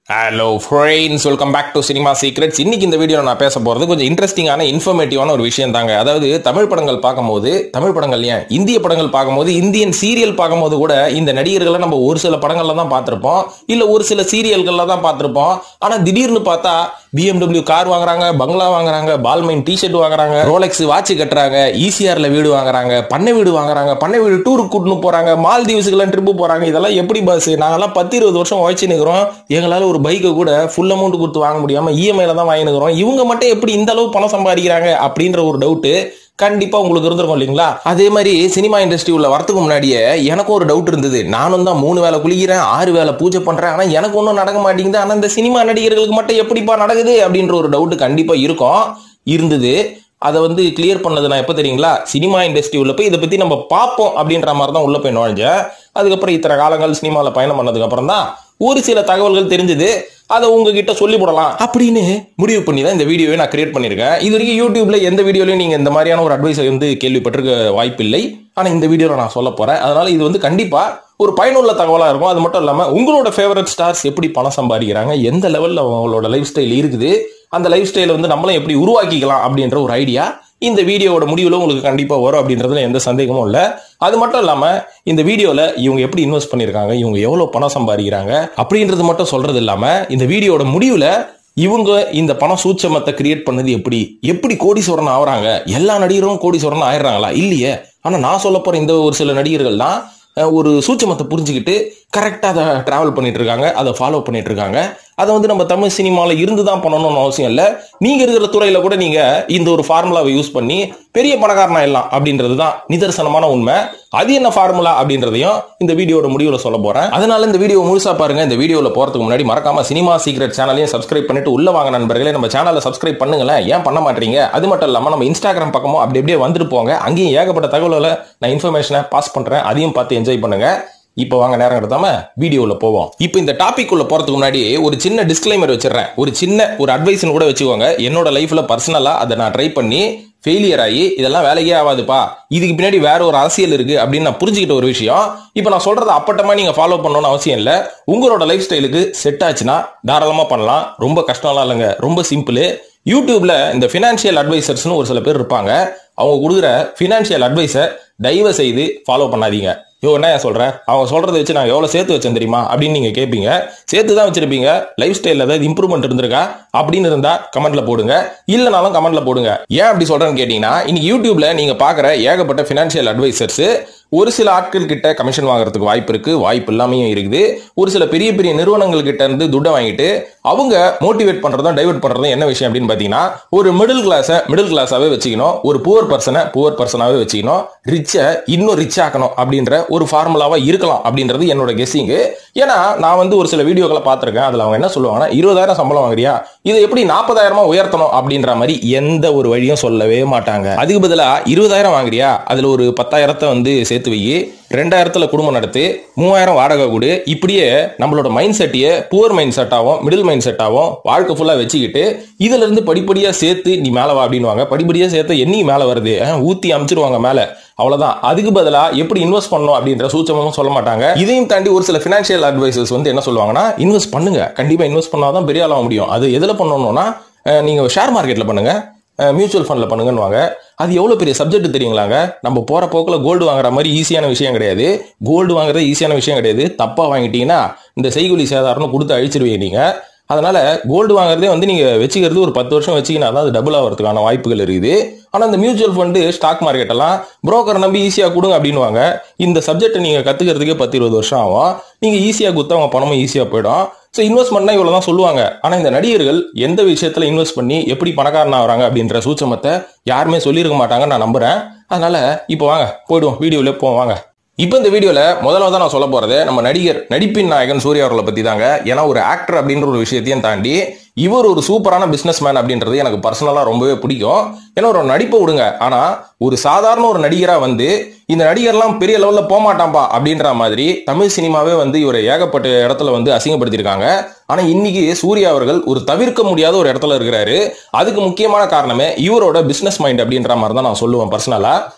Hello friends welcome back to cinema secrets இன்னைக்கு இந்த video நான் பேச போகிறது கொஞ்சம் இன்ட்ரெஸ்டிங்கான இன்ஃபர்மேட்டிவான ஒரு விஷயம் தாங்க அதாவது தமிழ் படங்கள் பார்க்கும்போது தமிழ் படங்கள் ஏன் இந்திய படங்கள் பார்க்கும்போது இந்தியன் சீரியல் பார்க்கும்போது கூட இந்த நடிகர்களை நம்ம ஒரு சில படங்கள்ல தான் பார்த்துருப்போம் இல்லை ஒரு சில சீரியல்கள்ல தான் பார்த்துருப்போம் ஆனால் திடீர்னு பார்த்தா பிஎம்டபிள்யூ கார் வாங்குறாங்க பங்களா வாங்குறாங்க பால்மைன் டிஷர்ட் வாங்குறாங்க ரோலெக்ஸ் வாட்ச் கட்டுறாங்க ஈசிஆர்ல வீடு வாங்குறாங்க பண்ணை வீடு வாங்குறாங்க பண்ணை வீடு டூருக்கு கூட்டின்னு போறாங்க மால்தீவ்ஸுக்கெல்லாம் ட்ரிப்பு போறாங்க இதெல்லாம் எப்படி பஸ் நாங்கெல்லாம் பத்து இருபது வருஷம் உழைச்சு நிற்கிறோம் எங்களால ஒரு பைக்கை கூட ஃபுல் அமௌண்ட் கொடுத்து வாங்க முடியாம இஎம்ஐல தான் வாங்கினுக்கிறோம் இவங்க மட்டும் எப்படி இந்த அளவு பணம் சம்பாதிக்கிறாங்க அப்படின்ற ஒரு டவுட்டு கண்டிப்பா உங்களுக்கு இருந்திருக்கும் இல்லைங்களா அதே மாதிரி சினிமா இண்டஸ்ட்ரி உள்ள வரதுக்கு முன்னாடியே எனக்கும் ஒரு டவுட் இருந்தது நானும் தான் மூணு வேலை குளிக்கிறேன் ஆறு வேலை பூஜை பண்றேன் ஆனா எனக்கு ஒன்றும் நடக்க மாட்டேங்குது ஆனா இந்த சினிமா நடிகர்களுக்கு மட்டும் எப்படிப்பா நடக்குது அப்படின்ற ஒரு டவுட் கண்டிப்பா இருக்கும் இருந்தது அதை வந்து கிளியர் பண்ணது நான் எப்போ தெரியுங்களா சினிமா இண்டஸ்ட்ரி உள்ள போய் இதை பற்றி நம்ம பார்ப்போம் அப்படின்ற மாதிரி தான் உள்ள போய் நுழைஞ்சேன் அதுக்கப்புறம் இத்தனை காலங்கள் சினிமாவில் பயணம் பண்ணதுக்கு அப்புறம் தான் ஒரு சில தகவல்கள் தெரிஞ்சது அதை உங்ககிட்ட சொல்லி போடலாம் அப்படின்னு முடிவு பண்ணி தான் இந்த வீடியோவை நான் கிரியேட் பண்ணியிருக்கேன் இது வரைக்கும் யூடியூப்ல எந்த வீடியோலையும் நீங்கள் இந்த மாதிரியான ஒரு அட்வைஸை வந்து கேள்விப்பட்டிருக்க வாய்ப்பில்லை ஆனால் இந்த வீடியோவில் நான் சொல்ல போகிறேன் அதனால இது வந்து கண்டிப்பாக ஒரு பயனுள்ள தகவலாக இருக்கும் அது மட்டும் இல்லாமல் உங்களோட ஃபேவரட் ஸ்டார்ஸ் எப்படி பணம் சம்பாதிக்கிறாங்க எந்த லெவலில் அவங்களோட லைஃப் ஸ்டைல் இருக்குது அந்த லைஃப் ஸ்டைலை வந்து நம்மளும் எப்படி உருவாக்கிக்கலாம் அப்படின்ற ஒரு ஐடியா இந்த வீடியோவோட முடிவில் உங்களுக்கு கண்டிப்பாக வரும் அப்படின்றதுல எந்த சந்தேகமும் இல்லை அது மட்டும் இல்லாமல் இந்த வீடியோவில் இவங்க எப்படி இன்வெஸ்ட் பண்ணியிருக்காங்க இவங்க எவ்வளோ பணம் சம்பாதிக்கிறாங்க அப்படின்றது மட்டும் சொல்றது இல்லாமல் இந்த வீடியோட முடிவில் இவங்க இந்த பண சூட்சமத்தை கிரியேட் பண்ணது எப்படி எப்படி கோடீஸ்வரன் ஆகுறாங்க எல்லா நடிகரும் கோடீஸ்வரன் ஆயிடுறாங்களா இல்லையே ஆனால் நான் சொல்ல போகிற இந்த ஒரு சில நடிகர்கள்லாம் அஹ், ஒரு சூட்சமத்தை புரிஞ்சுக்கிட்டு கரெக்டாக அதை ட்ராவல் பண்ணிட்டு இருக்காங்க அதை ஃபாலோ பண்ணிட்டு இருக்காங்க அதை வந்து நம்ம தமிழ் சினிமாவில் இருந்து தான் பண்ணணும்னு அவசியம் இல்லை நீங்கள் இருக்கிற துறையில் கூட நீங்கள் இந்த ஒரு ஃபார்முலாவை யூஸ் பண்ணி பெரிய பணக்காரனா எல்லாம் அப்படின்றது தான் நிதர்சனமான உண்மை அது என்ன ஃபார்முலா அப்படின்றதையும் இந்த வீடியோட முடிவில் சொல்ல போகிறேன் அதனால இந்த வீடியோ முழுசா பாருங்க இந்த வீடியோவில் போகிறதுக்கு முன்னாடி மறக்காம சினிமா சீக்ரெட் சேனலையும் சப்ஸ்கிரைப் பண்ணிட்டு உள்ள வாங்க நண்பர்களே நம்ம சேனலை சப்ஸ்கிரைப் பண்ணுங்களேன் ஏன் பண்ண மாட்டீங்க அது மட்டும் இல்லாமல் நம்ம இன்ஸ்டாகிராம் பக்கமும் அப்படி அப்படியே வந்துட்டு போங்க அங்கேயும் ஏகப்பட்ட தகவல்களை நான் இன்ஃபர்மேஷனை பாஸ் பண்ணுறேன் அதையும் பார்த்து என்ஜாய் பண்ணுங்க இப்போ வாங்க நேரம் கடத்தாம வீடியோவில் போவோம் இப்போ இந்த டாபிக் உள்ள போறதுக்கு முன்னாடி ஒரு சின்ன டிஸ்க்ளைமர் வச்சிடுறேன் ஒரு சின்ன ஒரு அட்வைஸ்னு கூட வச்சுக்கோங்க என்னோட லைஃப்ல பர்சனலா அதை நான் ட்ரை பண்ணி ஃபெயிலியர் ஆகி இதெல்லாம் வேலைக்கே ஆகாதுப்பா இதுக்கு பின்னாடி வேற ஒரு அரசியல் இருக்கு அப்படின்னு நான் புரிஞ்சுக்கிட்ட ஒரு விஷயம் இப்போ நான் சொல்றதை அப்பட்டமா நீங்க ஃபாலோ பண்ணணும்னு அவசியம் இல்லை உங்களோட லைஃப் ஸ்டைலுக்கு செட் ஆச்சுன்னா தாராளமா பண்ணலாம் ரொம்ப கஷ்டம்லாம் இல்லைங்க ரொம்ப சிம்பிள் யூடியூப்ல இந்த ஃபினான்ஷியல் அட்வைசர்ஸ்னு ஒரு சில பேர் இருப்பாங்க அவங்க கொடுக்குற ஃபினான்ஷியல் அட்வைஸை தயவு செய்து ஃபாலோ பண்ணாதீங்க யோ என்ன சொல்றேன் அவங்க சொல்றதை வச்சு நான் எவ்வளவு சேர்த்து வச்சேன் தெரியுமா அப்படின்னு நீங்க கேட்பீங்க சேர்த்து தான் வச்சிருப்பீங்க லைஃப் ஸ்டைல்ல ஏதாவது இம்ப்ரூவ்மெண்ட் இருந்திருக்கா அப்படின்னு இருந்தா கமெண்ட்ல போடுங்க இல்லைனாலும் கமெண்ட்ல போடுங்க ஏன் அப்படி சொல்றேன்னு கேட்டீங்கன்னா இன்னைக்கு யூடியூப்ல நீங்க பாக்குற ஏகப்பட்ட ஃபினான்ஷியல் அட்வைசர்ஸ் ஒரு சில ஆட்கள் கிட்ட கமிஷன் வாங்குறதுக்கு வாய்ப்பு இருக்கு வாய்ப்பு இல்லாமையும் இருக்குது ஒரு சில பெரிய பெரிய நிறுவனங்கள் கிட்ட இருந்து துட்டை வாங்கிட்டு அவங்க மோட்டிவேட் பண்றதும் டைவர்ட் பண்றதும் என்ன விஷயம் அப்படின்னு பாத்தீங்கன்னா ஒரு மிடில் கிளாஸை மிடில் கிளாஸாவே வச்சுக்கணும் ஒரு புவர் பர்சனை புவர் பர்சனாவே வச்சுக்கணும் ரிச்சை இன்னும் ரிச் ஆக்கணும் அப்படின்ற ஒரு ஃபார்முலாவா இருக்கலாம் அப்படின்றது என்னோட கெஸ்ஸிங்கு ஏன்னா நான் வந்து ஒரு சில வீடியோக்களை பார்த்திருக்கேன் அதுல அவங்க என்ன சொல்லுவாங்கன்னா இருபதாயிரம் சம்பளம் வாங்குறியா இதை எப்படி நாற்பதாயிரமா உயர்த்தணும் அப்படின்ற மாதிரி எந்த ஒரு வழியும் சொல்லவே மாட்டாங்க அதுக்கு பதிலா இருபதாயிரம் வாங்குறியா அதுல ஒரு பத்தாயிரத்தை வந்து சேர்த்து வை ரெண்டாயிரத்துல குடும்பம் நடத்து மூவாயிரம் வாடகை கொடு இப்படியே நம்மளோட மைண்ட் செட்டையே புவர் மைண்ட் செட்டாகவும் மிடில் மைண்ட் செட்டாகவும் வாழ்க்கை ஃபுல்லா வச்சுக்கிட்டு இதுல இருந்து படிப்படியா சேர்த்து நீ மேல வா அப்படின்னுவாங்க படிப்படியா சேர்த்து என்னைக்கு மேல வருது அஹ், ஊத்தி அமைச்சிருவாங்க மேல அவ்வளவுதான் அதுக்கு பதிலா எப்படி இன்வெஸ்ட் பண்ணணும் அப்படின்ற சூச்சமும் சொல்ல மாட்டாங்க இதையும் தாண்டி ஒரு சில ஃபினான்ஷியல் அட்வைசர்ஸ் வந்து என்ன சொல்லுவாங்கன்னா இன்வெஸ்ட் பண்ணுங்க கண்டிப்பா இன்வெஸ்ட் பண்ணாதான் பெரிய ஆளாக முடியும் அது எதுல பண்ணணும்னா அஹ், நீங்க ஷேர் மார்க்கெட்ல பண்ணுங்க மியூச்சுவல் ஃபண்டில் பண்ணுங்கன்னுவாங்க அது எவ்வளோ பெரிய சப்ஜெக்ட் தெரியுங்களாங்க நம்ம போகிற போக்கில் கோல்டு வாங்குற மாதிரி ஈஸியான விஷயம் கிடையாது கோல்டு வாங்குறது ஈஸியான விஷயம் கிடையாது தப்பாக வாங்கிட்டீங்கன்னா இந்த செய்குலி சேதாரம்னு கொடுத்து அழிச்சிருவீங்க நீங்கள் அதனால கோல்டு வாங்குறதே வந்து நீங்கள் வச்சுக்கிறது ஒரு பத்து வருஷம் வச்சிங்கன்னா தான் அது டபுள் ஆகிறதுக்கான வாய்ப்புகள் இருக்குது ஆனால் இந்த மியூச்சுவல் ஃபண்டு ஸ்டாக் மார்க்கெட் எல்லாம் புரோக்கர் நம்பி ஈஸியாக கொடுங்க அப்படின்னுவாங்க இந்த சப்ஜெக்ட்டை நீங்கள் கற்றுக்கிறதுக்கே பத்து இருபது வருஷம் ஆகும் நீங்கள் ஈஸியாக கொடுத்தா அவங்க பணமும் ஈஸியாக போயிடும் ஸோ இன்வெஸ்ட்மெண்ட்னா இவ்வளோ தான் சொல்லுவாங்க ஆனால் இந்த நடிகர்கள் எந்த விஷயத்தில் இன்வெஸ்ட் பண்ணி எப்படி பணக்காரன் ஆகுறாங்க அப்படின்ற சூச்சமத்தை யாருமே சொல்லியிருக்க மாட்டாங்கன்னு நான் நம்புறேன் அதனால இப்போ வாங்க போயிடுவோம் வீடியோவில் போவோம் வாங்க இப்போ இந்த வீடியோவில் முதல்ல தான் நான் சொல்ல போகிறது நம்ம நடிகர் நடிப்பின் நாயகன் சூர்யா அவர்களை பற்றி தாங்க ஏன்னா ஒரு ஆக்டர் அப்படின்ற ஒரு விஷயத்தையும் தாண்டி இவர் ஒரு சூப்பரான பிஸ்னஸ் மேன் அப்படின்றது எனக்கு பர்சனலாக ரொம்பவே பிடிக்கும் ஏன்னா ஒரு நடிப்பை விடுங்க ஆனால் ஒரு சாதாரண ஒரு நடிகராக வந்து இந்த நடிகர்லாம் பெரிய லெவலில் போக மாட்டான்பா அப்படின்ற மாதிரி தமிழ் சினிமாவே வந்து இவரை ஏகப்பட்ட இடத்துல வந்து அசிங்கப்படுத்தியிருக்காங்க ஆனால் இன்னைக்கு சூர்யா அவர்கள் ஒரு தவிர்க்க முடியாத ஒரு இடத்துல இருக்கிறாரு அதுக்கு முக்கியமான காரணமே இவரோட பிஸ்னஸ் மைண்ட் அப்படின்ற மாதிரி தான் நான் சொல்லுவேன் பர்சனலாக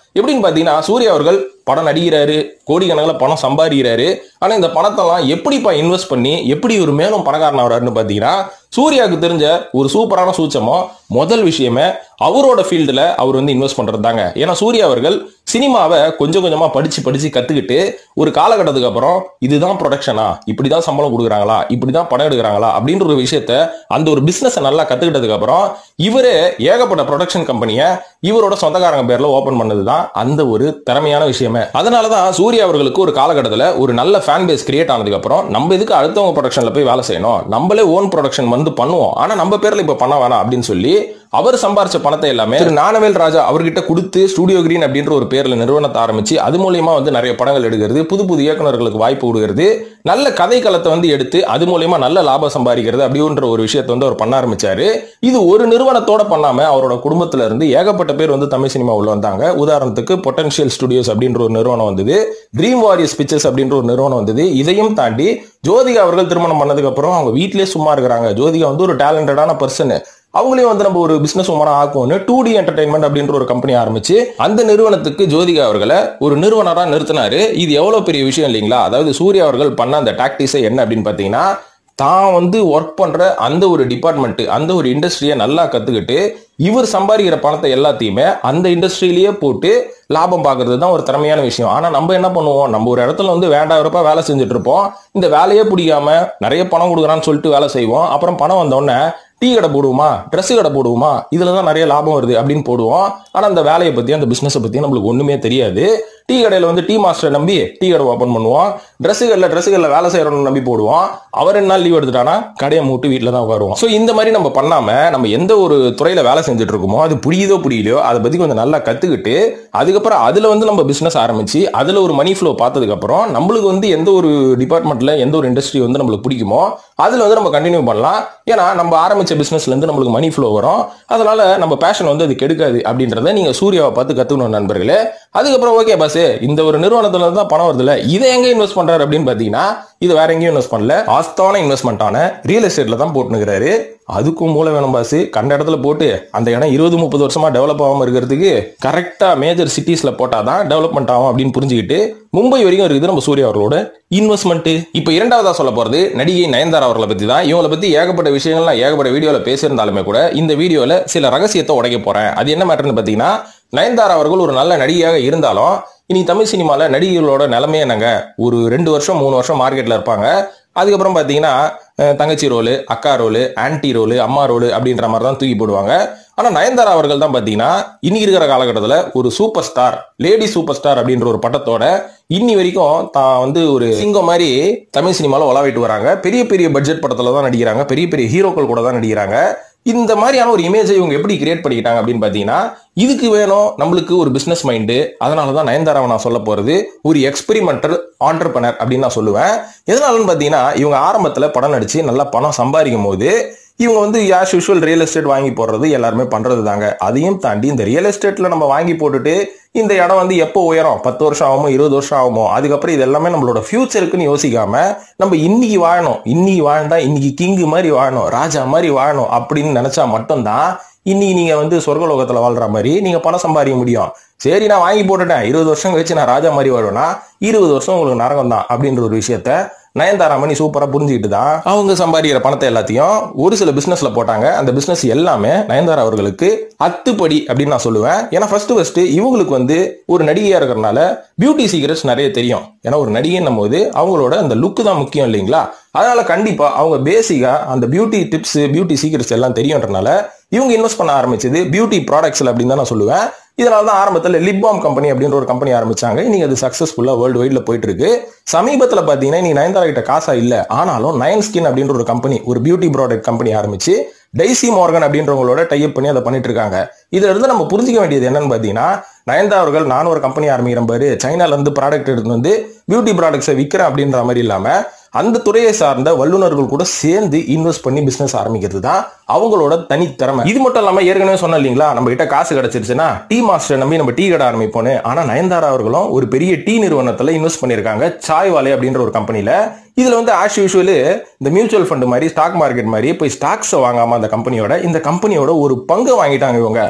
எப்படின்னு பாத்தீங்கன்னா சூர்யா அவர்கள் படம் நடிக்கிறாரு கோடிக்கணக்கில் பணம் சம்பாதிக்கிறாரு ஆனா இந்த பணத்தெல்லாம் எப்படிப்பா இன்வெஸ்ட் பண்ணி எப்படி ஒரு மேலும் பணக்காரன் ஆகிறாருன்னு பாத்தீங்கன்னா சூர்யாவுக்கு தெரிஞ்ச ஒரு சூப்பரான சூச்சமோ முதல் விஷயமே அவரோட ஃபீல்டில் அவர் வந்து இன்வெஸ்ட் பண்றது தாங்க ஏன்னா சூர்யா அவர்கள் சினிமாவை கொஞ்சம் கொஞ்சமா படிச்சு படிச்சு கத்துக்கிட்டு ஒரு காலகட்டத்துக்கு அப்புறம் இதுதான் ப்ரொடக்ஷனா இப்படிதான் சம்பளம் கொடுக்குறாங்களா இப்படிதான் படம் எடுக்கிறாங்களா அப்படின்ற ஒரு விஷயத்த அந்த ஒரு பிசினஸ் நல்லா கத்துக்கிட்டதுக்கு அப்புறம் இவரே ஏகப்பட்ட ப்ரொடக்ஷன் கம்பெனியை இவரோட சொந்தக்காரங்க பேர்ல ஓபன் பண்ணது தான் அந்த ஒரு திறமையான விஷயமே அதனாலதான் சூர்யா அவர்களுக்கு ஒரு காலகட்டத்தில் ஒரு நல்ல ஃபேன் பேஸ் கிரியேட் ஆனதுக்கு அப்புறம் நம்ம இதுக்கு அடுத்தவங்க ப்ரொடக்ஷன்ல போய் வேலை செய்யணும் நம்மளே ஓன் ப்ரொடக்ஷன் வந்து பண்ணுவோம் ஆனா நம்ம பேர்ல இப்ப பண்ண வேணாம் அப்படின்னு சொல்லி அவர் சம்பாரிச்ச பணத்தை எல்லாமே திரு ஞானவேல் ராஜா அவர்கிட்ட கொடுத்து ஸ்டுடியோ கிரீன் அப்படின்ற ஒரு பேர்ல நிறுவனத்தை ஆரம்பிச்சு அது மூலியமா வந்து நிறைய படங்கள் எடுக்கிறது புது புது இயக்குனர்களுக்கு வாய்ப்பு கொடுக்கிறது நல்ல கதை களத்தை வந்து எடுத்து அது மூலியமா நல்ல லாபம் சம்பாதிக்கிறது அப்படின்ற ஒரு விஷயத்தை வந்து அவர் பண்ண ஆரம்பிச்சாரு இது ஒரு நிறுவனத்தோட பண்ணாம அவரோட குடும்பத்துல இருந்து ஏகப்பட்ட பேர் வந்து தமிழ் சினிமா உள்ள வந்தாங்க உதாரணத்துக்கு பொட்டன்ஷியல் ஸ்டுடியோஸ் அப்படின்ற ஒரு நிறுவனம் வந்தது ட்ரீம் வாரியர்ஸ் பிக்சர்ஸ் அப்படின்ற ஒரு நிறுவனம் வந்தது இதையும் தாண்டி ஜோதிகா அவர்கள் திருமணம் பண்ணதுக்கு அப்புறம் அவங்க வீட்டிலேயே சும்மா இருக்கிறாங்க ஜோதிகா வந்து ஒரு டேலண்டடான பர்சன் அவங்களையும் வந்து நம்ம ஒரு பிசினஸ் உமனா ஆக்கும்னு டூ டி என்டர்டைன்மெண்ட் அப்படின்ற ஒரு கம்பெனி ஆரம்பிச்சு அந்த நிறுவனத்துக்கு ஜோதிகா அவர்களை ஒரு நிறுவனரா நிறுத்தினாரு இது எவ்வளவு பெரிய விஷயம் இல்லைங்களா அதாவது சூர்யா அவர்கள் பண்ண அந்த டாக்டிஸை என்ன அப்படின்னு பாத்தீங்கன்னா தான் வந்து ஒர்க் பண்ற அந்த ஒரு டிபார்ட்மெண்ட் அந்த ஒரு இண்டஸ்ட்ரியை நல்லா கத்துக்கிட்டு இவர் சம்பாதிக்கிற பணத்தை எல்லாத்தையுமே அந்த இண்டஸ்ட்ரியிலேயே போட்டு லாபம் பார்க்கறது தான் ஒரு திறமையான விஷயம் ஆனா நம்ம என்ன பண்ணுவோம் நம்ம ஒரு இடத்துல வந்து வேண்டாயிரப்பா வேலை செஞ்சுட்டு இருப்போம் இந்த வேலையே பிடிக்காம நிறைய பணம் கொடுக்குறான்னு சொல்லிட்டு வேலை செய்வோம் அப்புறம் பணம் வந்த உடனே டீ கடை போடுவோமா ட்ரெஸ் கடை போடுவோமா இதுல தான் நிறைய லாபம் வருது அப்படின்னு போடுவோம் ஆனா அந்த வேலையை பத்தி அந்த பிசினஸை பத்தி நம்மளுக்கு ஒண்ணுமே தெரியாது டீ கடையில வந்து டீ மாஸ்டரை நம்பி டீ கடை ஓப்பன் பண்ணுவோம் ட்ரெஸ் கடையில் ட்ரெஸ் கடையில் வேலை செய்யறோம்னு நம்பி போடுவோம் அவர் ரெண்டு நாள் லீவ் எடுத்துட்டானா கடையை மூட்டு வீட்டில் தான் வருவோம் ஸோ இந்த மாதிரி நம்ம பண்ணாம நம்ம எந்த ஒரு துறையில வேலை செஞ்சுட்டு இருக்கோமோ அது புரியுதோ புரியலையோ அதை பத்தி கொஞ்சம் நல்லா கத்துக்கிட்டு அதுக்கப்புறம் அதுல வந்து நம்ம பிசினஸ் ஆரம்பிச்சு அதுல ஒரு மணி ஃப்ளோ பார்த்ததுக்கு அப்புறம் நம்மளுக்கு வந்து எந்த ஒரு டிபார்ட்மெண்ட்ல எந்த ஒரு இண்டஸ்ட்ரி வந்து நம்மளுக்கு பிடிக்குமோ அதுல வந்து நம்ம கண்டினியூ பண்ணலாம் ஏன்னா நம்ம ஆரம்பிச்ச பிசினஸ்ல இருந்து நம்மளுக்கு மணி ஃப்ளோ வரும் அதனால நம்ம பேஷன் வந்து அது கெடுக்காது அப்படின்றத நீங்க சூர்யாவை பார்த்து கத்துக்கணும் நண்பர்களே அதுக்கப்புறம் ஓகே பஸ் இந்த ஒரு நிறுவனத்துல இருந்து தான் பணம் வருதுல இதை எங்க இன்வெஸ்ட் பண்றாரு அப்படின்னு பாத்தீங்கன்னா இது வேற எங்கேயும் இன்வெஸ்ட் பண்ணல ஆஸ்தான இன்வெஸ்ட்மெண்ட்டான ரியல் எஸ்டேட்ல தான் போட்டுனுக்கிறாரு அதுக்கும் மூளை வேணும் பாஸ் கண்ட இடத்துல போட்டு அந்த இடம் இருபது முப்பது வருஷமா டெவலப் ஆகாம இருக்கிறதுக்கு கரெக்டா மேஜர் சிட்டிஸ்ல போட்டாதான் டெவலப்மெண்ட் ஆகும் அப்படின்னு புரிஞ்சுக்கிட்டு மும்பை வரைக்கும் இருக்குது நம்ம சூர்யா அவர்களோட இன்வெஸ்ட்மெண்ட் இப்போ இரண்டாவதா சொல்ல போறது நடிகை நயன்தாரா அவர்களை பத்தி தான் இவங்களை பத்தி ஏகப்பட்ட விஷயங்கள்லாம் ஏகப்பட்ட வீடியோல பேசியிருந்தாலுமே கூட இந்த வீடியோல சில ரகசியத்தை உடைக்க போறேன் அது என்ன மேட்டர்னு பாத்தீங்கன்னா நயன்தாரா அவர்கள் ஒரு நல்ல நடிகையாக இருந்தாலும் இனி தமிழ் சினிமால நடிகைகளோட நிலைமை என்னங்க ஒரு ரெண்டு வருஷம் மூணு வருஷம் மார்க்கெட்ல இருப்பாங்க அதுக்கப்புறம் பாத்தீங்கன்னா அஹ், தங்கச்சி ரோலு அக்கா ரோலு ஆன்டி ரோலு அம்மா ரோலு அப்படின்ற மாதிரி தான் தூக்கி போடுவாங்க ஆனா நயன்தாரா அவர்கள் தான் பாத்தீங்கன்னா இன்னைக்கு இருக்கிற காலகட்டத்துல ஒரு super star lady super star அப்படின்ற ஒரு பட்டத்தோட இன்னி வரைக்கும் தான் வந்து ஒரு சிங்கம் மாதிரி தமிழ் சினிமால உலாவிட்டு வராங்க பெரிய பெரிய பட்ஜெட் படத்துல தான் நடிக்கிறாங்க பெரிய பெரிய ஹீரோக்கள் கூட தான் நடிக்கிறாங்க இந்த மாதிரியான ஒரு இமேஜை இவங்க எப்படி கிரியேட் பண்ணிக்கிட்டாங்க அப்படின்னு பாத்தீங்கன்னா இதுக்கு வேணும் நம்மளுக்கு ஒரு பிசினஸ் மைண்டு அதனால தான் நயன்தாராவை நான் சொல்ல போறது ஒரு எக்ஸ்பெரிமெண்டல் ஆண்டர்பனர் அப்படின்னு நான் சொல்லுவேன் எதனாலன்னு பாத்தீங்கன்னா இவங்க ஆரம்பத்துல படம் நடிச்சு நல்லா பணம் சம்பாதிக்கும் போது இவங்க வந்து ஆஸ் யூஷுவல் ரியல் எஸ்டேட் வாங்கி போடுறது எல்லாருமே பண்றது தாங்க அதையும் தாண்டி இந்த ரியல் எஸ்டேட்ல நம்ம வாங்கி போட்டுட்டு இந்த இடம் வந்து எப்போ உயரும் பத்து வருஷம் ஆகுமோ இருபது வருஷம் ஆகுமோ அதுக்கப்புறம் இது எல்லாமே நம்மளோட ஃபியூச்சருக்குன்னு யோசிக்காம நம்ம இன்னைக்கு வாழணும் இன்னைக்கு வாழ்ந்தா இன்னைக்கு கிங்கு மாதிரி வாழணும் ராஜா மாதிரி வாழணும் அப்படின்னு நினைச்சா மட்டும்தான் இன்னைக்கு நீங்க வந்து சொர்க்கலோகத்துல வாழ்ற மாதிரி நீங்க பணம் சம்பாதிக்க முடியும் சரி நான் வாங்கி போட்டுட்டேன் இருபது வருஷம் கழிச்சு நான் ராஜா மாதிரி வாழ்வேன்னா இருபது வருஷம் உங்களுக்கு நரகம் தான் அப்படின்ற ஒரு விஷயத்த நயன்தாரா மணி சூப்பரா புரிஞ்சுக்கிட்டு தான் அவங்க சம்பாதிக்கிற பணத்தை எல்லாத்தையும் ஒரு சில பிசினஸ்ல போட்டாங்க அந்த பிசினஸ் எல்லாமே நயன்தாரா அவர்களுக்கு அத்துப்படி அப்படின்னு நான் சொல்லுவேன் ஏன்னா ஃபர்ஸ்ட் ஃபர்ஸ்ட் இவங்களுக்கு வந்து ஒரு நடிகையா இருக்கிறனால பியூட்டி சீக்ரெட்ஸ் நிறைய தெரியும் ஏன்னா ஒரு நடிகைன்னும் போது அவங்களோட அந்த லுக் தான் முக்கியம் இல்லைங்களா அதனால கண்டிப்பா அவங்க பேசிக்கா அந்த பியூட்டி டிப்ஸ் பியூட்டி சீக்ரெட்ஸ் எல்லாம் தெரியும்ன்றனால இவங்க இன்வெஸ்ட் பண்ண ஆரம்பிச்சது பியூட்டி ப்ராடக்ட்ஸ்ல அப்படின்னு தான் நான் சொல்லுவேன் இதனால தான் ஆரம்பத்தில் லிப்பாம் கம்பெனி அப்படின்ற ஒரு கம்பெனி ஆரம்பிச்சாங்க இன்னைக்கு அது சக்சஸ்ஃபுல்லா வேர்ல்டு வைட்ல போயிட்டு இருக்கு சமீபத்தில் பார்த்தீங்கன்னா நீ நயன்தாரா கிட்ட காசா இல்ல ஆனாலும் நயன் ஸ்கின் அப்படின்ற ஒரு கம்பெனி ஒரு பியூட்டி ப்ராடக்ட் கம்பெனி ஆரம்பிச்சு டைசி மார்கன் அப்படின்றவங்களோட டைப் பண்ணி அதை பண்ணிட்டு இருக்காங்க இதுல இருந்து நம்ம புரிஞ்சுக்க வேண்டியது என்னன்னு பாத்தீங்கன்னா நயன்தாரா அவர்கள் நானும் ஒரு கம்பெனி ஆரம்பிக்கிறேன் பாரு சைனால இருந்து ப்ராடக்ட் எடுத்து வந்து பியூட்டி ப்ராடக்ட்ஸை விற்கிறேன் அப்படின்ற மாதிரி இல்லாம அந்த துறையை சார்ந்த வல்லுநர்கள் கூட சேர்ந்து இன்வெஸ்ட் பண்ணி பிசினஸ் ஆரம்பிக்கிறது தான் அவங்களோட தனித்திறமை இது மட்டும் இல்லாம ஏற்கனவே சொன்ன இல்லைங்களா நம்ம கிட்ட காசு கிடைச்சிருச்சுன்னா டீ மாஸ்டர் நம்பி நம்ம டீ கடை ஆரம்பிப்போன்னு ஆனா நயன்தாரா அவர்களும் ஒரு பெரிய டீ நிறுவனத்துல இன்வெஸ்ட் பண்ணிருக்காங்க சாய் வாலே அப்படின்ற ஒரு கம்பெனில இதுல வந்து ஆஸ் யூஷுவல் இந்த மியூச்சுவல் ஃபண்ட் மாதிரி ஸ்டாக் மார்க்கெட் மாதிரி போய் ஸ்டாக்ஸ் வாங்காம அந்த கம்பெனியோட இந்த கம்பெனியோட ஒரு பங்கு வாங்கிட்டாங்க இவங்க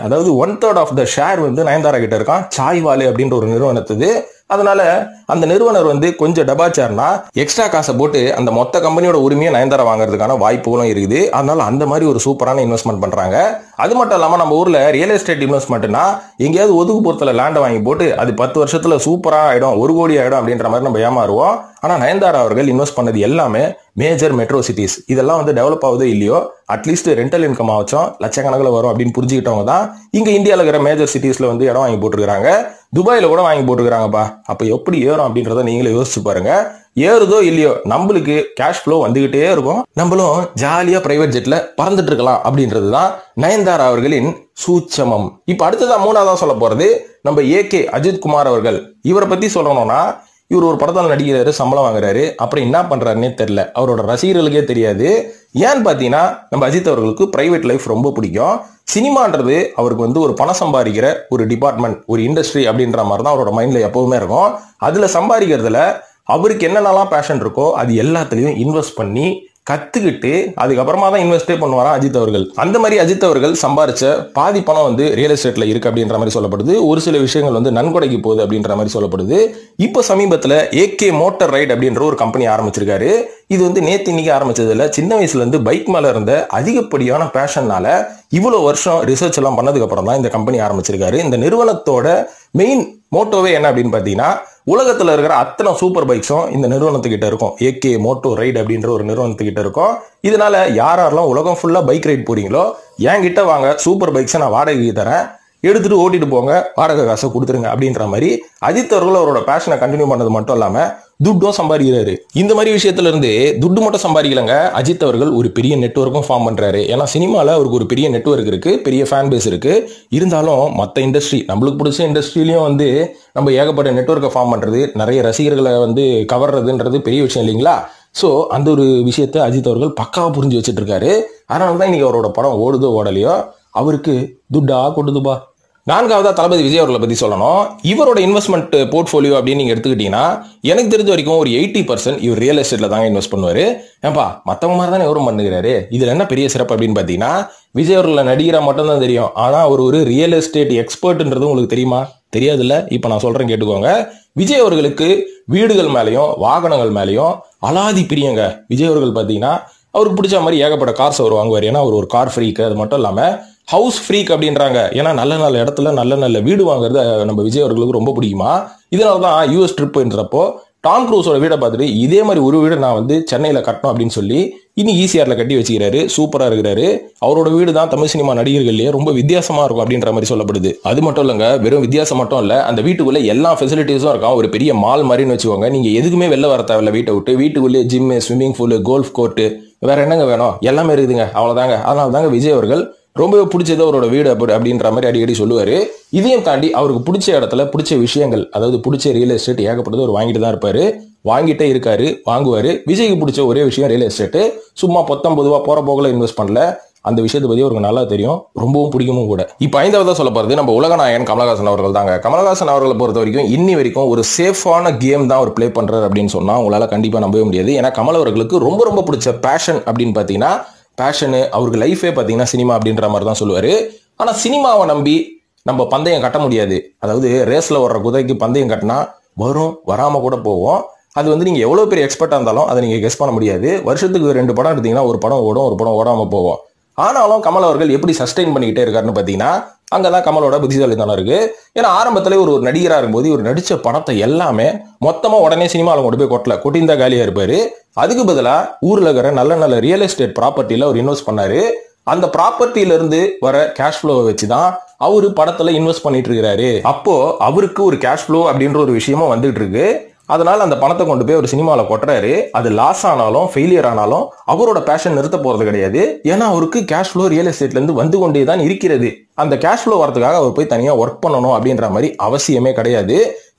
அதாவது one third of the share வந்து நயன்தாரா கிட்ட இருக்கான் சாய்வாலு அப்படின்ற ஒரு நிறுவனத்துது அதனால அந்த நிறுவனர் வந்து கொஞ்சம் டபாச்சார்னா எக்ஸ்ட்ரா காசை போட்டு அந்த மொத்த கம்பெனியோட உரிமையை நயன்தாரா வாங்குறதுக்கான வாய்ப்புகளும் இருக்குது அதனால அந்த மாதிரி ஒரு சூப்பரான இன்வெஸ்ட்மெண்ட் பண்றாங்க அது மட்டும் இல்லாம நம்ம ஊர்ல ரியல் எஸ்டேட் இன்வெஸ்ட்மெண்ட்னா எங்கேயாவது ஒதுக்குப்புறத்துல லேண்டை வாங்கி போட்டு அது பத்து வருஷத்துல சூப்பரா ஆயிடும் ஒரு கோடி ஆயிடும் அப்படின்ற மாதிரி நம்ம ஏமாறுவோம் ஆனா நயன்தாரா அவர்கள் இன்வெஸ்ட் பண்ணது எல்லாமே மேஜர் மெட்ரோ சிட்டிஸ் இதெல்லாம் வந்து டெவலப் ஆகுதோ இல்லையோ அட்லீஸ்ட் ரெண்டல் இன்கம் ஆச்சும் லட்சக்கணக்கில் வரும் அப்படின்னு புரிஞ்சுக்கிட்டவங்க தான் இங்க இந்தியாவில் இருக்கிற மேஜர் சிட்டிஸ்ல வந்து இடம் வாங்கி போட்டுருக்காங்க துபாயில கூட வாங்கி போட்டுருக்காங்கப்பா அப்ப எப்படி ஏறும் அப்படின்றத நீங்களே யோசிச்சு பாருங்க ஏறுதோ இல்லையோ நம்மளுக்கு கேஷ் ஃப்ளோ வந்துகிட்டே இருக்கும் நம்மளும் ஜாலியா பிரைவேட் ஜெட்ல பறந்துட்டு இருக்கலாம் அப்படின்றது தான் நயன்தாரா அவர்களின் சூட்சமம் இப்ப அடுத்ததா மூணாவதா சொல்ல போறது நம்ம ஏ கே அஜித் குமார் அவர்கள் இவரை பத்தி சொல்லணும்னா இவர் ஒரு படத்தில் நடிக்கிறாரு சம்பளம் வாங்குறாரு அப்புறம் என்ன பண்றாருன்னே தெரியல அவரோட ரசிகர்களுக்கே தெரியாது ஏன்னு பார்த்தீங்கன்னா நம்ம அஜித் அவர்களுக்கு பிரைவேட் லைஃப் ரொம்ப பிடிக்கும் சினிமான்றது அவருக்கு வந்து ஒரு பணம் சம்பாதிக்கிற ஒரு டிபார்ட்மெண்ட் ஒரு இண்டஸ்ட்ரி அப்படின்ற மாதிரி தான் அவரோட மைண்ட்ல எப்பவுமே இருக்கும் அதுல சம்பாதிக்கிறதுல அவருக்கு என்னென்னலாம் பேஷன் இருக்கோ அது எல்லாத்துலயும் இன்வெஸ்ட் பண்ணி கத்துக்கிட்டு அதுக்கப்புறமா தான் இன்வெஸ்டே பண்ணுவாராம் அஜித் அவர்கள் அந்த மாதிரி அஜித் அவர்கள் சம்பாரிச்ச பாதி பணம் வந்து ரியல் எஸ்டேட்ல இருக்கு அப்படின்ற மாதிரி சொல்லப்படுது ஒரு சில விஷயங்கள் வந்து நன்கொடைக்கு போகுது அப்படின்ற மாதிரி சொல்லப்படுது இப்போ சமீபத்துல ஏகே மோட்டார் ரைட் அப்படின்ற ஒரு கம்பெனி ஆரம்பிச்சிருக்காரு இது வந்து நேத்து இன்னைக்கு ஆரம்பிச்சதுல சின்ன வயசுல இருந்து பைக் மேல இருந்த அதிகப்படியான பேஷன்னால இவ்வளவு வருஷம் ரிசர்ச் எல்லாம் பண்ணதுக்கு அப்புறம் தான் இந்த கம்பெனி ஆரம்பிச்சிருக்காரு இந்த நிறுவனத்தோட மெயின் மோட்டோவே என்ன அப்படின்னு பாத்தீங்கன்னா உலகத்துல இருக்கிற அத்தனை சூப்பர் பைக்ஸும் இந்த நிறுவனத்துக்கிட்ட இருக்கும் ஏகே மோட்டோ ரைட் அப்படின்ற ஒரு நிறுவனத்துக்கிட்ட இருக்கும் இதனால யார் யாரெல்லாம் உலகம் ஃபுல்லா பைக் ரைட் போறீங்களோ என்கிட்ட வாங்க சூப்பர் பைக்ஸை நான் வாடகைக்கு தரேன் எடுத்துட்டு ஓட்டிட்டு போங்க வாடகை காசை கொடுத்துருங்க அப்படின்ற மாதிரி அஜித் அவர்கள் அவரோட பேஷனை கண்டினியூ பண்ணது மட்டும் இல்லாம துட்டும் சம்பாதிக்கிறாரு இந்த மாதிரி விஷயத்துல இருந்து துட்டு மட்டும் சம்பாதிக்கலங்க அஜித் அவர்கள் ஒரு பெரிய நெட்ஒர்க்கும் ஃபார்ம் பண்றாரு ஏன்னா சினிமால அவருக்கு ஒரு பெரிய நெட்ஒர்க் இருக்கு பெரிய ஃபேன் பேஸ் இருக்கு இருந்தாலும் மற்ற இண்டஸ்ட்ரி நம்மளுக்கு பிடிச்ச இண்டஸ்ட்ரியிலையும் வந்து நம்ம ஏகப்பட்ட நெட்ஒர்க்கை ஃபார்ம் பண்றது நிறைய ரசிகர்களை வந்து கவர்றதுன்றது பெரிய விஷயம் இல்லைங்களா ஸோ அந்த ஒரு விஷயத்தை அஜித் அவர்கள் பக்காவா புரிஞ்சு வச்சுட்டு இருக்காரு அதனால தான் இன்னைக்கு அவரோட படம் ஓடுதோ ஓடலையோ அவருக்கு துட்டா கொட்டுதுபா நான்காவதா தளபதி விஜய் அவர்களை பத்தி சொல்லணும் இவரோட இன்வெஸ்ட்மெண்ட் போர்ட்ஃபோலியோ அப்படின்னு நீங்க எடுத்துக்கிட்டீங்கன்னா எனக்கு தெரிஞ்ச வரைக்கும் ஒரு எயிட்டி பர்சன்ட் இவர் ரியல் எஸ்டேட்ல தாங்க இன்வெஸ்ட் பண்ணுவாரு ஏன்பா மத்தவங்க மாதிரி தானே இவரும் பண்ணுகிறாரு இதுல என்ன பெரிய சிறப்பு அப்படின்னு பாத்தீங்கன்னா விஜய் அவர்களை நடிகரா மட்டும் தான் தெரியும் ஆனா அவர் ஒரு ரியல் எஸ்டேட் எக்ஸ்பர்ட்ன்றது உங்களுக்கு தெரியுமா தெரியாதுல்ல இப்ப நான் சொல்றேன் கேட்டுக்கோங்க விஜய் அவர்களுக்கு வீடுகள் மேலயும் வாகனங்கள் மேலயும் அலாதி பிரியங்க விஜய் அவர்கள் பாத்தீங்கன்னா அவருக்கு பிடிச்ச மாதிரி ஏகப்பட்ட கார்ஸ் அவர் வாங்குவார் ஏன்னா அவர் ஒரு கார் ஃப்ரீக்கு அது மட்டும் இல்லாம ஹவுஸ் ஃப்ரீக் அப்படின்றாங்க ஏன்னா நல்ல நல்ல இடத்துல நல்ல நல்ல வீடு வாங்குறது நம்ம விஜய் அவர்களுக்கு ரொம்ப பிடிக்குமா இதனால தான் யூஎஸ் ட்ரிப்ன்றப்போ டாம் க்ரூஸோட வீடை பார்த்துட்டு இதே மாதிரி ஒரு வீடை நான் வந்து சென்னையில் கட்டணும் அப்படின்னு சொல்லி இனி ஈசிஆர்ல கட்டி வச்சுக்கிறாரு சூப்பரா இருக்கிறாரு அவரோட வீடு தான் தமிழ் சினிமா நடிகர்கள்லயே ரொம்ப வித்தியாசமா இருக்கும் அப்படின்ற மாதிரி சொல்லப்படுது அது மட்டும் இல்லைங்க வெறும் வித்தியாசம் மட்டும் இல்ல அந்த வீட்டுக்குள்ள எல்லா ஃபெசிலிட்டிஸும் இருக்கும் ஒரு பெரிய மால் மாதிரின்னு வச்சுக்கோங்க நீங்க எதுக்குமே வெளில வர தேவையில்ல வீட்டை விட்டு வீட்டுக்குள்ளேயே gym swimming pool golf court வேற என்னங்க வேணும் எல்லாமே இருக்குதுங்க அவ்வளவுதாங்க அதனால தாங்க விஜய் அவர்கள் ரொம்பவே பிடிச்சது அவரோட வீடு அப்படி அப்படின்ற மாதிரி அடிக்கடி சொல்லுவாரு இதையும் தாண்டி அவருக்கு பிடிச்ச இடத்துல பிடிச்ச விஷயங்கள் அதாவது பிடிச்ச ரியல் எஸ்டேட் ஏகப்பட்டது அவர் வாங்கிட்டு தான் இருப்பாரு வாங்கிட்டே இருக்காரு வாங்குவாரு விஜய்க்கு பிடிச்ச ஒரே விஷயம் ரியல் எஸ்டேட் சும்மா பொத்தம் பொதுவா போற போகல இன்வெஸ்ட் பண்ணல அந்த விஷயத்தை பத்தி அவருக்கு நல்லா தெரியும் ரொம்பவும் பிடிக்குமும் கூட இப்போ ஐந்தாவதா சொல்ல போறது நம்ம உலகநாயகன் கமலஹாசன் அவர்கள் தாங்க கமலஹாசன் அவர்களை பொறுத்த வரைக்கும் இன்னி வரைக்கும் ஒரு சேஃபான கேம் தான் அவர் ப்ளே பண்றாரு அப்படின்னு சொன்னா உங்களால கண்டிப்பா நம்பவே முடியாது ஏன்னா கமல் அவர்களுக்கு ரொம்ப ரொம்ப பிடிச்ச பேஷன் அப்படின்னு பாத்தீங்கன்னா பேஷனு அவருக்கு லைஃபே பார்த்தீங்கன்னா சினிமா அப்படின்ற மாதிரி தான் சொல்லுவார் ஆனால் சினிமாவை நம்பி நம்ம பந்தயம் கட்ட முடியாது அதாவது ரேஸில் வர்ற குதிரைக்கு பந்தயம் கட்டினா வரும் வராமல் கூட போவோம் அது வந்து நீங்கள் எவ்வளோ பெரிய எக்ஸ்பர்ட்டாக இருந்தாலும் அதை நீங்கள் கெஸ் பண்ண முடியாது வருஷத்துக்கு ரெண்டு படம் எடுத்தீங்கன்னா ஒரு படம் ஓடும் ஒரு படம் ஓடாமல் போவோம் ஆனாலும் கமல் அவர்கள் எப்படி சஸ்டெயின் பண்ணிக்கிட்டே இருக்காருன்னு பார்த்தீங்கன்னா அங்கதான் கமலோட புத்திசாலித்தனம் இருக்கு ஏன்னா ஆரம்பத்துல ஒரு ஒரு நடிகரா இருக்கும்போது இவர் நடிச்ச படத்தை எல்லாமே மொத்தமா உடனே சினிமாவில் கொண்டு போய் கொட்டல கொட்டிந்தா காலியா இருப்பாரு அதுக்கு பதிலா ஊர்ல இருக்கிற நல்ல நல்ல ரியல் எஸ்டேட் ப்ராப்பர்ட்டியில அவர் இன்வெஸ்ட் பண்ணாரு அந்த ப்ராப்பர்ட்டியில இருந்து வர கேஷ் ஃப்ளோவை வச்சுதான் அவரு படத்துல இன்வெஸ்ட் பண்ணிட்டு இருக்கிறாரு அப்போ அவருக்கு ஒரு கேஷ் ஃப்ளோ அப்படின்ற ஒரு விஷயமும் வந்துட்டு இருக்கு அதனால அந்த பணத்தை கொண்டு போய் ஒரு சினிமாவில் கொட்டுறாரு அது லாஸ் ஆனாலும் ஃபெயிலியர் ஆனாலும் அவரோட பேஷன் நிறுத்த போறது கிடையாது ஏன்னா அவருக்கு கேஷ் ஃப்ளோ ரியல் எஸ்டேட்ல இருந்து வந்து கொண்டே தான் இருக்கிறது அந்த கேஷ் ஃப்ளோ வரதுக்காக அவர் போய் தனியா ஒர்க் பண்ணணும் அப்படின்ற மாதிரி அவசியமே கிடையாது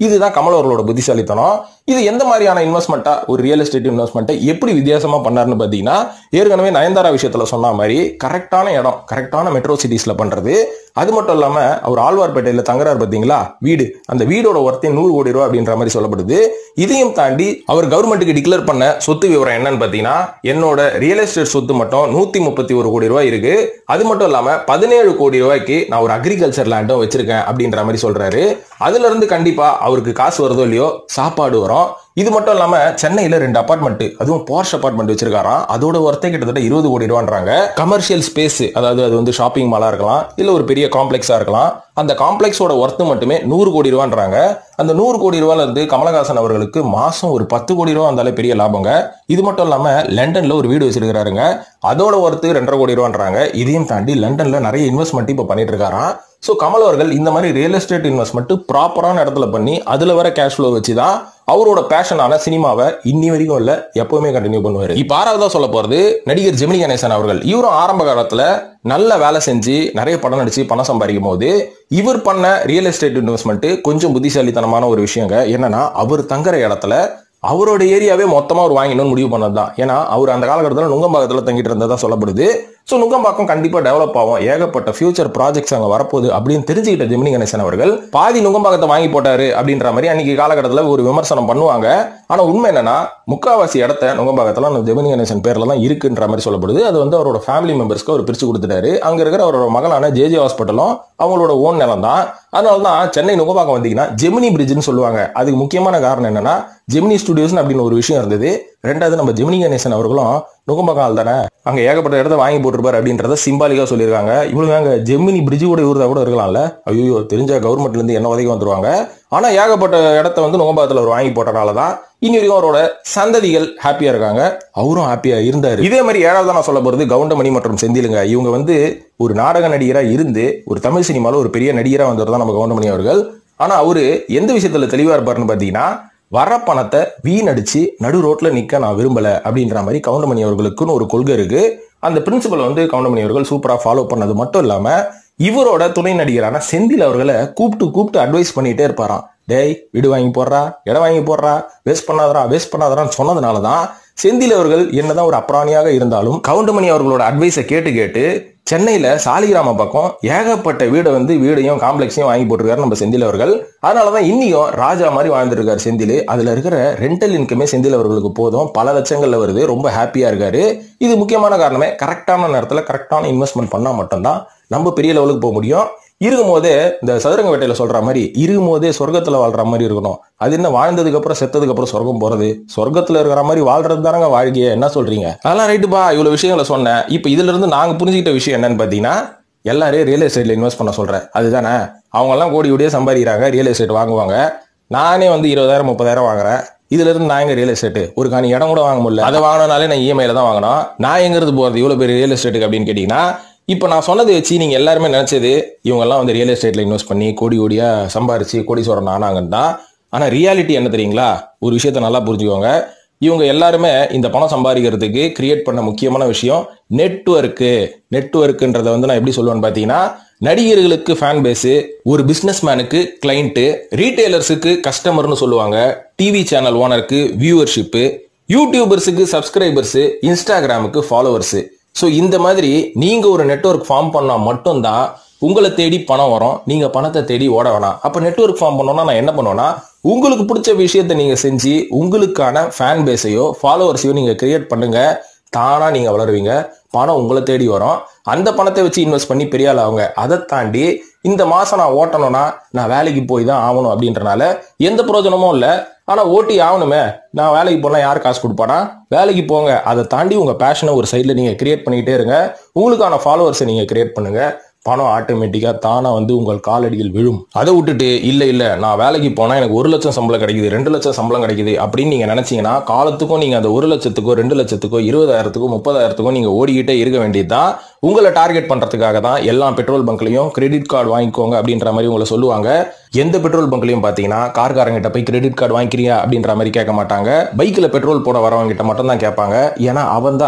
இதுதான் கமல் அவர்களோட புத்திசாலித்தனம் இது எந்த மாதிரியான இன்வெஸ்ட்மெண்ட்டா ஒரு ரியல் எஸ்டேட் இன்வெஸ்ட்மெண்ட்டை எப்படி வித்தியாசமா பண்ணாருன்னு பாத்தீங்கன்னா ஏற்கனவே நயன்தாரா விஷயத்துல சொன்ன மாதிரி கரெக்டான இடம் கரெக்டான மெட்ரோ சிட்டிஸ்ல பண்றது அது மட்டும் இல்லாம அவர் ஆழ்வார்பேட்டையில தங்குறாரு பாத்தீங்களா வீடு அந்த வீடோட ஒர்த்தே நூறு கோடி ரூபாய் அப்படின்ற மாதிரி சொல்லப்படுது இதையும் தாண்டி அவர் கவர்மெண்ட்டுக்கு டிக்ளேர் பண்ண சொத்து விவரம் என்னன்னு பாத்தீங்கன்னா என்னோட ரியல் எஸ்டேட் சொத்து மட்டும் நூத்தி முப்பத்தி ஒரு கோடி ரூபாய் இருக்கு அது மட்டும் இல்லாம பதினேழு கோடி ரூபாய்க்கு நான் ஒரு அக்ரிகல்ச்சர் லேண்டும் வச்சிருக்கேன் அப்படின்ற மாதிரி சொல்றாரு அதுல இருந்து கண்டிப்பா அவருக்கு காசு வருதோ இல்லையோ சாப்பாடு வரும் இது மட்டும் இல்லாம சென்னையில ரெண்டு அபார்ட்மெண்ட் அதுவும் போர்ஷ் அபார்ட்மெண்ட் வச்சிருக்காராம் அதோட ஒர்த்தே கிட்டத்தட்ட இருபது கோடி ரூபான்றாங்க கமர்ஷியல் ஸ்பேஸ் அதாவது அது வந்து ஷாப்பிங் மாலா இருக்கலாம் இல்ல ஒரு பெரிய காம்ப்ளெக்ஸா இருக்கலாம் அந்த காம்ப்ளெக்ஸோட ஒர்த்து மட்டுமே நூறு கோடி ரூபான்றாங்க அந்த நூறு கோடி ரூபால இருந்து கமலஹாசன் அவர்களுக்கு மாசம் ஒரு பத்து கோடி ரூபா வந்தாலே பெரிய லாபங்க இது மட்டும் இல்லாம லண்டன்ல ஒரு வீடு வச்சிருக்காருங்க அதோட ஒர்த்து ரெண்டரை கோடி ரூபான்றாங்க இதையும் தாண்டி லண்டன்ல நிறைய இன்வெஸ்ட்மெண்ட் இப்ப பண்ணிட்டு இருக்காராம் ஸோ கமல் அவர்கள் இந்த மாதிரி ரியல் எஸ்டேட் இன்வெஸ்ட்மெண்ட் ப்ராப்பரான இடத்துல பண்ணி அதுல வர கேஷ் ஃப்ளோ வச்சு தான் அவரோட பேஷனான சினிமாவை இன்னி வரைக்கும் இல்ல எப்பவுமே கண்டினியூ பண்ணுவாரு இப்ப ஆறாவதா சொல்ல போறது நடிகர் ஜெமினி கணேசன் அவர்கள் இவரும் ஆரம்ப காலத்துல நல்ல வேலை செஞ்சு நிறைய படம் நடிச்சு பணம் சம்பாதிக்கும் போது இவர் பண்ண ரியல் எஸ்டேட் இன்வெஸ்ட்மெண்ட் கொஞ்சம் புத்திசாலித்தனமான ஒரு விஷயங்க என்னன்னா அவர் தங்குற இடத்துல அவரோட ஏரியாவே மொத்தமா அவர் வாங்கணும்னு முடிவு பண்ணது தான் ஏன்னா அவர் அந்த காலகட்டத்தில் நுங்கம்பாக்கத்தில் தங்கிட்டு இருந்ததா சொல்லப்படுது ஸோ நுங்கம்பாக்கம் கண்டிப்பா டெவலப் ஆகும் ஏகப்பட்ட ஃபியூச்சர் ப்ராஜெக்ட்ஸ் அங்க வரப்போகுது அப்படின்னு தெரிஞ்சுக்கிட்ட ஜெமினி கணேசன் அவர்கள் பாதி நுங்கம்பாக்கத்தை வாங்கி போட்டாரு அப்படின்ற மாதிரி அன்னைக்கு காலகட்டத்தில் ஒரு விமர்சனம் பண்ணுவாங்க ஆனா உண்மை என்னன்னா முக்காவாசி இடத்த நுங்கம்பாக்கத்தில் அந்த ஜெமினி கணேசன் பேர்ல தான் இருக்குன்ற மாதிரி சொல்லப்படுது அது வந்து அவரோட ஃபேமிலி மெம்பர்ஸ்க்கு அவர் பிரிச்சு கொடுத்துட்டாரு அங்க இருக்கிற அவரோட மகளான ஜேஜே ஹாஸ்பிட்டலும் அவங்களோட ஓன் நிலம் தான் அதனால தான் சென்னை நுங்கம்பாக்கம் வந்தீங்கன்னா ஜெமினி பிரிட்ஜ்னு சொல்லுவாங்க அதுக்கு முக்கியமான காரணம் என்னன்னா ஜெமினி ஸ்டுடியோஸ் அப்படின்னு ஒரு விஷயம் இருந்தது ரெண்டாவது நம்ம ஜெமினி கணேசன் அவர்களும் நுகம்பகம் ஆள் தானே அங்க ஏகப்பட்ட இடத்த வாங்கி போட்டிருப்பாரு அப்படின்றத சிம்பாலிக்கா சொல்லியிருக்காங்க இவங்க அங்க ஜெமினி பிரிட்ஜ் கூட இவர்தா கூட இருக்கலாம்ல ஐயோ தெரிஞ்ச கவர்மெண்ட்ல இருந்து என்ன உதவி வந்துருவாங்க ஆனா ஏகப்பட்ட இடத்த வந்து நுகம்பாக்கத்துல அவர் வாங்கி போட்டனால தான் இனி வரைக்கும் அவரோட சந்ததிகள் ஹாப்பியா இருக்காங்க அவரும் ஹாப்பியா இருந்தாரு இதே மாதிரி ஏழாவது நான் சொல்ல போறது கவுண்டமணி மற்றும் செந்திலுங்க இவங்க வந்து ஒரு நாடக நடிகரா இருந்து ஒரு தமிழ் சினிமால ஒரு பெரிய நடிகரா வந்தவர் தான் நம்ம கவுண்டமணி அவர்கள் ஆனா அவரு எந்த விஷயத்துல தெளிவா இருப்பாருன்னு பாத்தீங்கன்னா வர பணத்தை வீணடிச்சு நடு ரோட்ல நிக்க நான் விரும்பல அப்படின்ற மாதிரி கவுண்டமணி அவர்களுக்குன்னு ஒரு கொள்கை இருக்கு அந்த பிரின்சிபல் வந்து கவுண்டமணி அவர்கள் சூப்பரா ஃபாலோ பண்ணது மட்டும் இல்லாம இவரோட துணை நடிகரான செந்தில் அவர்களை கூப்பிட்டு கூப்பிட்டு அட்வைஸ் பண்ணிட்டே இருப்பாராம் டேய் வீடு வாங்கி போடுறா இடம் வாங்கி போடுறா வேஸ்ட் பண்ணாதரா வேஸ்ட் பண்ணாதரான்னு சொன்னதுனால தான் செந்தில் அவர்கள் என்னதான் ஒரு அப்ராணியாக இருந்தாலும் கவுண்டமணி அவர்களோட அட்வைஸை கேட்டு கேட்டு சென்னையில சாலிகிராம பக்கம் ஏகப்பட்ட வீடை வந்து வீடையும் காம்ப்ளெக்ஸையும் வாங்கி போட்டிருக்காரு நம்ம செந்தில் அவர்கள் அதனாலதான் இன்னியும் ராஜா மாதிரி வாழ்ந்துருக்காரு செந்தில் அதுல இருக்கிற ரெண்டல் இன்கமே செந்தில் அவர்களுக்கு போதும் பல லட்சங்கள்ல வருது ரொம்ப ஹாப்பியா இருக்காரு இது முக்கியமான காரணமே கரெக்டான நேரத்துல கரெக்டான இன்வெஸ்ட்மெண்ட் பண்ணா மட்டும்தான் நம்ம பெரிய லெவலுக்கு போக முடியும் இருக்கும் போதே இந்த சதுரங்க வேட்டையில சொல்ற மாதிரி இருக்கும் போதே சொர்க்கத்துல வாழ்ற மாதிரி இருக்கணும் அது என்ன வாழ்ந்ததுக்கு அப்புறம் செத்ததுக்கு அப்புறம் சொர்க்கம் போறது சொர்க்கத்துல இருக்கிற மாதிரி வாழ்றது தானங்க வாழ்க்கைய என்ன சொல்றீங்க அதெல்லாம் ரைட்டுப்பா இவ்வளவு விஷயங்களை சொன்னேன் இப்ப இதுல இருந்து நாங்க புரிஞ்சுக்கிட்ட விஷயம் என்னன்னு பாத்தீங்கன்னா எல்லாரையும் ரியல் எஸ்டேட்ல இன்வெஸ்ட் பண்ண சொல்றேன் அதுதானே அவங்க எல்லாம் கோடி கோடியே சம்பாதிக்கிறாங்க ரியல் எஸ்டேட் வாங்குவாங்க நானே வந்து இருபதாயிரம் முப்பதாயிரம் வாங்குறேன் இதுல இருந்து நான் எங்க ரியல் எஸ்டேட் ஒரு காணி இடம் கூட வாங்க முடியல அதை வாங்கினாலே நான் இஎம்ஐல தான் வாங்கணும் நான் எங்கிறது போறது இவ்வளவு பெரிய ரியல் எஸ்டேட்டுக்கு அப்படின்னு கேட்டீங்கன்னா இப்போ நான் சொன்னதை வச்சு நீங்க எல்லாருமே நினைச்சது இவங்கெல்லாம் வந்து ரியல் எஸ்டேட்ல இன்வெஸ்ட் பண்ணி கோடி கோடியா சம்பாரிச்சு கோடி சொல்றேன் ஆனாங்கன்னு தான் ஆனா ரியாலிட்டி என்ன தெரியுங்களா ஒரு விஷயத்த நல்லா புரிஞ்சுக்கோங்க இவங்க எல்லாருமே இந்த பணம் சம்பாதிக்கிறதுக்கு கிரியேட் பண்ண முக்கியமான விஷயம் நெட்ஒர்க்கு நெட்ஒர்க்குன்றத வந்து நான் எப்படி சொல்லுவேன்னு பார்த்தீங்கன்னா நடிகர்களுக்கு ஃபேன் பேஸு ஒரு பிஸ்னஸ் மேனுக்கு கிளைண்ட்டு ரீட்டைலர்ஸுக்கு கஸ்டமர்னு சொல்லுவாங்க டிவி சேனல் ஓனருக்கு வியூவர்ஷிப்பு யூடியூபர்ஸுக்கு சப்ஸ்கிரைபர்ஸு இன்ஸ்டாகிராமுக்கு ஃபாலோவர்ஸு ஸோ இந்த மாதிரி நீங்க ஒரு நெட்ஒர்க் ஃபார்ம் பண்ணா மட்டும்தான் உங்களை தேடி பணம் வரும் நீங்க பணத்தை தேடி ஓட வேணாம் அப்ப நெட்ஒர்க் ஃபார்ம் பண்ணோம்னா நான் என்ன பண்ணுவேன்னா உங்களுக்கு பிடிச்ச விஷயத்தை நீங்க செஞ்சு உங்களுக்கான ஃபேன் பேஸையோ ஃபாலோவர்ஸையோ நீங்க கிரியேட் பண்ணுங்க தானா நீங்க வளருவீங்க பணம் உங்களை தேடி வரும் அந்த பணத்தை வச்சு இன்வெஸ்ட் பண்ணி பெரிய ஆள் ஆகுங்க அதை தாண்டி இந்த மாசம் நான் ஓட்டணும்னா நான் வேலைக்கு போய் தான் ஆகணும் அப்படின்றனால எந்த பிரயோஜனமும் இல்லை ஆனா ஓட்டி ஆகணுமே நான் வேலைக்கு போனா யார் காசு கொடுப்பானா வேலைக்கு போங்க அதை தாண்டி உங்க பேஷனை ஒரு சைட்ல நீங்க கிரியேட் பண்ணிட்டே இருங்க உங்களுக்கான ஃபாலோவர்ஸை நீங்க கிரியேட் பண்ணுங்க பணம் ஆட்டோமேட்டிக்கா தானா வந்து உங்கள் காலடியில் விழும் அதை விட்டுட்டு இல்ல இல்ல நான் வேலைக்கு போனா எனக்கு ஒரு லட்சம் சம்பளம் கிடைக்குது ரெண்டு லட்சம் சம்பளம் கிடைக்குது அப்படின்னு நீங்க நினைச்சீங்கன்னா காலத்துக்கும் நீங்க அந்த ஒரு லட்சத்துக்கோ ரெண்டு லட்சத்துக்கோ இருபதாயிரத்துக்கோ முப்பதாயிரத்துக்கோ நீங்க ஓடிக்கிட்டே இருக்க வேண்டியதுதான் உங்களை டார்கெட் பண்றதுக்காக தான் எல்லா பெட்ரோல் பங்க்லயும் கிரெடிட் கார்டு வாங்கிக்கோங்க அப்படின்ற மாதிரி உங்களை சொல்லுவாங்க எந்த பெட்ரோல் பங்க்லயும் பாத்தீங்கன்னா கார்காரங்கிட்ட போய் கிரெடிட் கார்டு வாங்கிக்கிறியா அப்படின்ற மாதிரி கேட்க மாட்டாங்க பைக்ல பெட்ரோல் போட வரவங்க கிட்ட மட்டும் தான் கேட்பாங்க ஏன்னா அவன் தான்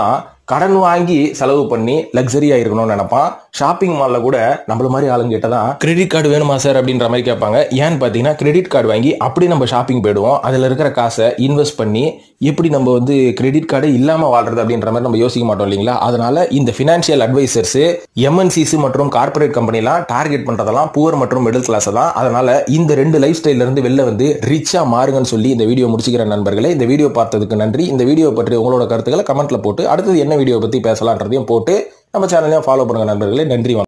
கடன் வாங்கி செலவு பண்ணி லக்ஸரியா இருக்கணும்னு நினைப்பான் ஷாப்பிங் மால்ல கூட நம்மள மாதிரி ஆளுங்க கிட்ட தான் கிரெடிட் கார்டு வேணுமா சார் அப்படின்ற மாதிரி கேட்பாங்க ஏன்னு பார்த்தீங்கன்னா கிரெடிட் கார்டு வாங்கி அப்படி நம்ம ஷாப்பிங் போயிடுவோம் அதில் இருக்கிற காசை இன்வெஸ்ட் பண்ணி எப்படி நம்ம வந்து கிரெடிட் கார்டு இல்லாமல் வாழ்றது அப்படின்ற மாதிரி நம்ம யோசிக்க மாட்டோம் இல்லைங்களா அதனால இந்த ஃபினான்ஷியல் அட்வைசர்ஸ் எம்என்சிஸ் மற்றும் கார்பரேட் கம்பெனிலாம் டார்கெட் பண்றதெல்லாம் புவர் மற்றும் மிடில் கிளாஸ் தான் அதனால இந்த ரெண்டு லைஃப் ஸ்டைல்ல இருந்து வெளில வந்து ரிச்சா மாறுங்கன்னு சொல்லி இந்த வீடியோ முடிச்சுக்கிற நண்பர்களே இந்த வீடியோ பார்த்ததுக்கு நன்றி இந்த வீடியோ பற்றி உங்களோட கருத்துக்களை கமெண்ட்ல போட்டு அடுத்தது என்ன வீடியோ பத்தி பேசலான்றதையும் போட்டு நம்ம சேனலையும் ஃபாலோ பண்ணுங்க நண்பர்களே நன்றி வணக்கம்.